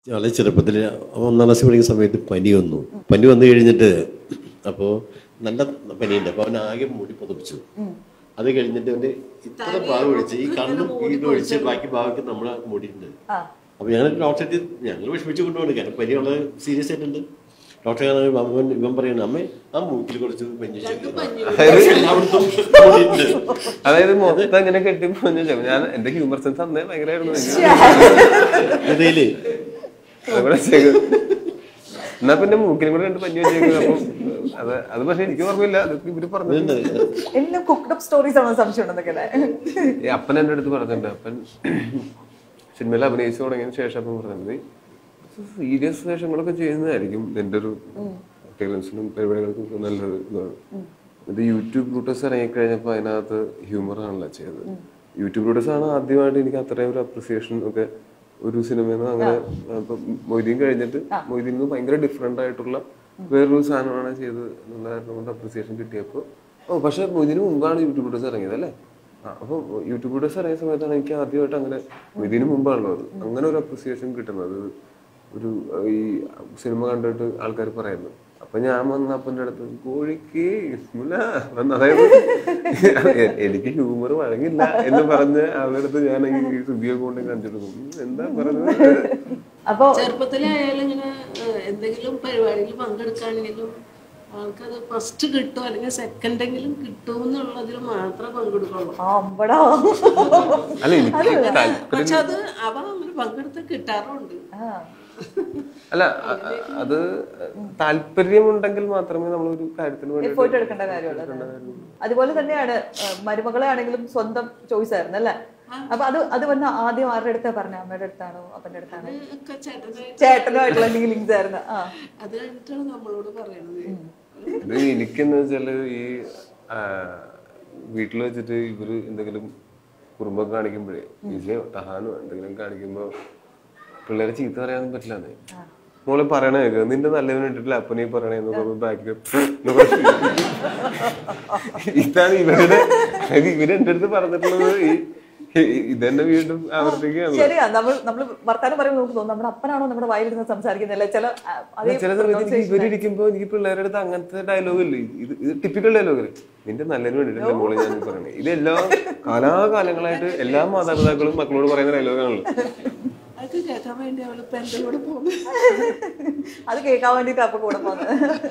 വളരെ ചെറുപ്പത്തിൽ ഒന്നാം ക്ലാസ്സിൽ പഠിക്കുന്ന സമയത്ത് പനി വന്നു പനി വന്നു കഴിഞ്ഞിട്ട് അപ്പോൾ നല്ല പനിയുണ്ട് അപ്പോൾ അവൻ ആകെ മൂടി പുതപ്പിച്ചു അത് കഴിഞ്ഞിട്ട് അവൻ്റെ ഇത്ര ഭാഗം ഒഴിച്ച് ഈ കണ്ണും ഇത് ഒഴിച്ച് ബാക്കി ഭാഗമൊക്കെ നമ്മളെ മൂടിയിട്ടുണ്ട് ആ അപ്പോൾ ഞങ്ങൾ ഡോക്ടറെ ഞങ്ങൾ വിഷമിച്ച് കൊണ്ടുപോകണം കാരണം പനി വളരെ സീരിയസ് ആയിട്ടുണ്ട് ഡോക്ടറെ കാണാൻ അവൻ ഇവൻ പറയുന്നത് അമ്മേ ആ മൂക്കിൽ കുറച്ച് പഞ്ഞി എല്ലായിടത്തും മൂടിയിട്ടുണ്ട് അതായത് മൊത്തം ഇങ്ങനെ കെട്ടിപ്പോഞ്ഞ ഞാൻ എന്റെ ഹ്യൂമർ സെൻസ് അന്നേ ഭയങ്കരമായിരുന്നു ഇതില് അതുകൂടെ ചെയ്തു. എന്നാ പിന്നെ മൂക്കിനും കൂടെ രണ്ട് പഞ്ഞി വെച്ചേക്കും അപ്പം അത് അത് പക്ഷെ എനിക്ക് ഓർമ്മയില്ല അതൊക്കെ ഇവര് പറഞ്ഞു എല്ലാം കുക്ക്ഡ് അപ്പ് സ്റ്റോറീസ് ആണോ സംശയം ഉണ്ടെന്നൊക്കെ അല്ലേ ഈ അപ്പൻ എൻ്റെ അടുത്ത് പറഞ്ഞിട്ടുണ്ട് അപ്പൻ സിനിമയിൽ അഭിനയിച്ചു തുടങ്ങിയതിന് ശേഷം അപ്പൻ പറഞ്ഞത് സീരിയസ് വേഷങ്ങളൊക്കെ ചെയ്യുന്നതായിരിക്കും എൻ്റെ ഒരു അപ്പിയറൻസിനും പരിപാടികൾക്കും ഒക്കെ നല്ലൊരു ഇതാണ് ഇത് യൂട്യൂബ് റൂട്ടേഴ്സ് ഇറങ്ങിക്കഴിഞ്ഞപ്പോൾ അതിനകത്ത് ഹ്യൂമർ ആണല്ലോ ചെയ്തത് യൂട്യൂബ് റൂട്ടേഴ്സ് ആണ് ആദ്യമായിട്ട് എനിക്ക് അത്രയും ഒരു അപ്രിസിയേഷൻ ഒക്കെ ഒരു സിനിമയിൽ നിന്ന് അങ്ങനെ ഇപ്പം മൊയ്തീൻ കഴിഞ്ഞിട്ട് മൊയ്തീൻ നിന്ന് ഭയങ്കര ഡിഫറെന്റ് ആയിട്ടുള്ള വേറൊരു സാധനമാണ് ചെയ്തത് എന്നുള്ള കാരണം കൊണ്ട് അപ്രിസിയേഷൻ കിട്ടിയപ്പോൾ ഓ പക്ഷെ മൊയ്തീന് മുമ്പാണ് യൂട്യൂബ് റൂട്ടേഴ്സ് ഇറങ്ങിയത് അല്ലേ ആ അപ്പോൾ യൂട്യൂബ് വീഡിയോസ് ഇറങ്ങിയ സമയത്താണ് എനിക്ക് ആദ്യമായിട്ട് അങ്ങനെ ഇതിന് മുമ്പാണല്ലോ അത് അങ്ങനെ ഒരു അപ്രിസിയേഷൻ കിട്ടുന്നത് ഒരു അഹ് ഈ സിനിമ കണ്ടിട്ട് ആൾക്കാർ പറയുന്നു അപ്പൊ ഞാൻ വന്ന അപ്പൻ്റെ അടുത്ത് കോഴിക്ക് മുല വന്ന് അതായത് എ- എനിക്ക് ഹ്യൂമർ വഴങ്ങില്ല എന്ന് പറഞ്ഞ് അവളുടെ അടുത്ത് ഞാൻ ഈ റിവ്യൂ കൊണ്ട് കാണിച്ചിട്ട് പോകും. ഉം, എന്താ പറഞ്ഞത് അപ്പൊ ചെറുപ്പത്തിലായാലും ഇങ്ങനെ ഏഹ്, എന്തെങ്കിലും പരിപാടിയിൽ പങ്കെടുക്കുകയാണെങ്കിലും ആൾക്കത് ഫസ്റ്റ് കിട്ടും അല്ലെങ്കിൽ സെക്കൻഡെങ്കിലും കിട്ടും എന്നുള്ളതിൽ മാത്രമേ പങ്കെടുക്കുള്ളൂ അമ്പടാ അല്ല എനിക്ക് താല്പര്യം പക്ഷെ അത് അവ അങ്ങനെ പങ്കെടുത്ത് കിട്ടാറുണ്ട് ആ. അല്ല അ- അ- അത് താല്പര്യമുണ്ടെങ്കിൽ മാത്രമേ നമ്മളൊരു കാര്യത്തിന് വേണ്ടി എഫേർട്ട് എടുക്കേണ്ട കാര്യമുള്ളത് അതുപോലെ തന്നെയാണ് ഏഹ്, മരുമകളെ ആണെങ്കിലും സ്വന്തം ചോയ്സ് ആയിരുന്നു അല്ലേ അപ്പൊ അത് അത് വന്ന ആദ്യം ആരുടെ അടുത്താ പറഞ്ഞ അമ്മയുടെ അടുത്താണോ അപ്പന്റെ അടുത്താണോ ഒക്കെ ചേട്ടനായി ചേട്ടനുമായിട്ടുള്ള ലിങ്ക്സ് ആയിരുന്നു ആ അത് കഴിഞ്ഞിട്ടാണ് നമ്മളോട് പറയണത് ഇത് എനിക്കെന്ന് വെച്ചാല് ഈ ആ, വീട്ടിൽ വെച്ചിട്ട് ഇവര് എന്തെങ്കിലും കുറുമ്പൊക്കെ കാണിക്കുമ്പോഴേ വിജയോ തഹാനോ എന്തെങ്കിലും കാണിക്കുമ്പോ പിള്ളേരെ ചീത്ത പറയാനൊന്നും പറ്റില്ലാന്നേ മോളെ പറയണ കേക്ക് നിന്റെ നല്ലതിന് വേണ്ടിട്ടില്ല അപ്പനീ പറയണേന്ന് പറയുമ്പോ ബാക്കിൽ ഇതാണ് ഇവരുടെ അതായത് ഇവര് എന്റെ അടുത്ത് പറഞ്ഞിട്ടുള്ളത് ഈ ഈ- ഇതെന്നെ വീണ്ടും ആവർത്തിക്കുകയാണ് ശരിയാ നമ്മൾ നമ്മൾ വർത്താനം പറയുമ്പോൾ നമുക്ക് തോന്നും നമ്മുടെ അപ്പനാണോ നമ്മുടെ വായിലിരുന്ന് സംസാരിക്കുന്നില്ല ചില ആ, അതേ ചില സമയത്ത് എനിക്ക് ഇവരിയ്ക്കുമ്പോ എനിക്ക് പിള്ളേരുടെ അടുത്ത് അങ്ങനത്തെ ഡയലോഗ് ഇല്ലേ ഇത് ഇത് ടിപ്പിക്കൽ ഡയലോഗ് നിന്റെ നല്ലതിന് വേണ്ടിട്ടല്ലേ മോളെ ഞാൻ പറയണേ ഇതെല്ലാ കാലാകാലങ്ങളായിട്ട് എല്ലാ മാതാപിതാക്കളും മക്കളോട് പറയുന്ന ഡയലോഗാണല്ലോ അതൊക്കെ കേൾക്കാൻ വേണ്ടി അവളിപ്പോ എൻ്റെ കൂടെ പോകുന്നു അത് കേൾക്കാൻ വേണ്ടിട്ട് അപ്പൊ കൂടെ പോകുന്നത്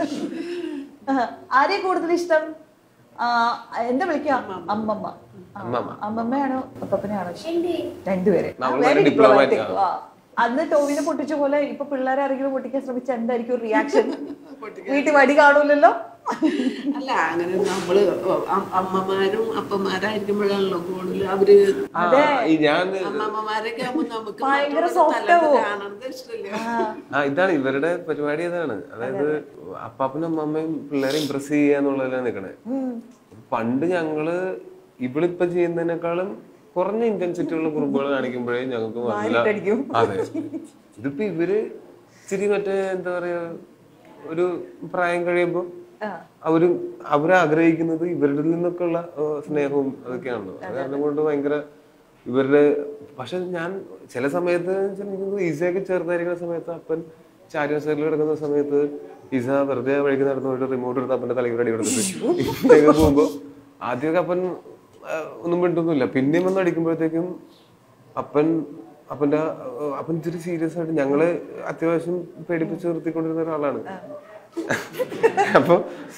ആരെയും കൂടുതൽ ഇഷ്ടം ആ, എന്താ വിളിക്കുക അമ്മമ്മ ആ, അമ്മമ്മയാണോ അപ്പപ്പനെയാണോ ഇഷ്ടം രണ്ടുപേരെ ആ, നമ്മള് very very diplomatic diplomatic. ആ. അന്ന് ടോവിനെ പൊട്ടിച്ച പോലെ ഇപ്പൊ പിള്ളേരെ ആരെങ്കിലും പൊട്ടിക്കാൻ ശ്രമിച്ച എന്തായിരിക്കും റിയാക്ഷൻ വീട്ടിൽ വടി കാണൂലല്ലോ അല്ല അങ്ങനെ നമ്മള് അ- അമ്മമാരും അപ്പന്മാരായിരിക്കുമ്പോഴാണല്ലോ കൂടുതൽ അവര് ആ, ഈ ഞാൻ അമ്മമ്മമാരൊക്കെ ആകുമ്പോ നമുക്ക് ഭയങ്കര മറ്റുള്ളവരുടെ soft തലയിൽ ആവും. കാണുന്നത് ഇഷ്ടമില്ല ആ ഇതാണ് ഇവരുടെ പരിപാടി ഇതാണ് അതായത് അപ്പാപ്പനും അമ്മമ്മയും പിള്ളേരെ ഇമ്പ്രസ് ചെയ്യുക എന്നുള്ളതിലാണ് നിൽക്കണേ പണ്ട് ഞങ്ങള് ഇവളിപ്പൊ ചെയ്യുന്നതിനേക്കാളും കുറഞ്ഞ ഇന്റൻസിറ്റി ഉള്ള കുറുമ്പുകൾ കാണിക്കുമ്പോഴേ ഞങ്ങൾക്ക് നല്ല വായിട്ടടിക്കും. അതെ ഇതിപ്പോ ഇവര് ഇച്ചിരി മറ്റേ എന്താ പറയാ ഒരു പ്രായം കഴിയുമ്പോ ആ. അവര് അവരാഗ്രഹിക്കുന്നത് ഇവരിൽ നിന്നൊക്കെ ഉള്ള ഏഹ്, സ്നേഹവും അതൊക്കെയാണല്ലോ അത് കാരണം കൊണ്ട് ഭയങ്കര ഇവരുടെ പക്ഷെ ഞാൻ ചില സമയത്ത് ഈസയൊക്കെ ചേർന്നായിരിക്കുന്ന സമയത്ത് അപ്പൻ ചാരി സൈഡിൽ കിടക്കുന്ന സമയത്ത് ഈസ വെറുതെ വഴിക്ക് നടന്നു പോയിട്ട് റിമോട്ട് എടുത്ത് അപ്പന്റെ തലയിൽ അടി കൊടുത്തിട്ട് ഇങ്ങനെയൊക്കെ പോകുമ്പോ ആദ്യമൊക്കെ അപ്പൻ ആ, ഒന്നും മിണ്ടൊന്നുമില്ല പിന്നെയും വന്ന് അടിക്കുമ്പോഴത്തേക്കും അപ്പൻ അപ്പന്റെ ആ, അപ്പൻ ഇച്ചിരി സീരിയസ് ആയിട്ട് ഞങ്ങളെ അത്യാവശ്യം പേടിപ്പിച്ച് നിർത്തിക്കൊണ്ടിരുന്ന ഒരാളാണ് അപ്പൊ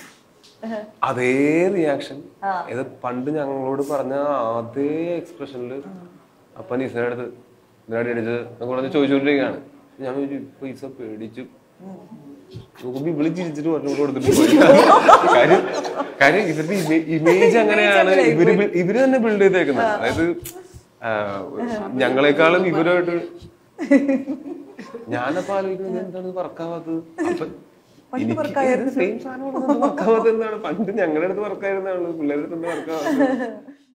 അതേ റിയാക്ഷൻ ഇത് പണ്ട് ഞങ്ങളോട് പറഞ്ഞ അതേ എക്സ്പ്രഷനിൽ അപ്പൻ ഈസയുടെ അടുത്ത് ഇതിനടി അടിച്ചത് എന്നൊക്കെ പറഞ്ഞ് ചോദിച്ചുകൊണ്ടിരിക്കുകയാണ് ഞാൻ ചോദിച്ചു ഇപ്പൊ ഈസ പേടിച്ചു നോക്കുമ്പോ ഇവിളി ചിരിച്ചിട്ട് പറഞ്ഞു കൊടുത്തിട്ട് പോയി കാര്യം കാര്യം ഇവരുടെ ഇമേജ് അങ്ങനെയാണ് ഇവര് ബി- ഇവര് തന്നെ ബിൽഡ് ചെയ്തേക്കുന്നത് അതായത് ആ, ഞങ്ങളെക്കാളും ഇവരുമായിട്ട് ഞാനപ്പോ ആലോചിക്കുന്നത് എന്താണ് വർക്കാവാത്തത് അപ്പൊ എനിക്ക് സെയിം സാധനം വർക്കാവാത്തത് എന്താണ് പണ്ട് ഞങ്ങളുടെ അടുത്ത് വർക്കായിരുന്നാണ് പിള്ളേരുടെ അടുത്ത് വർക്കാവാത്തത്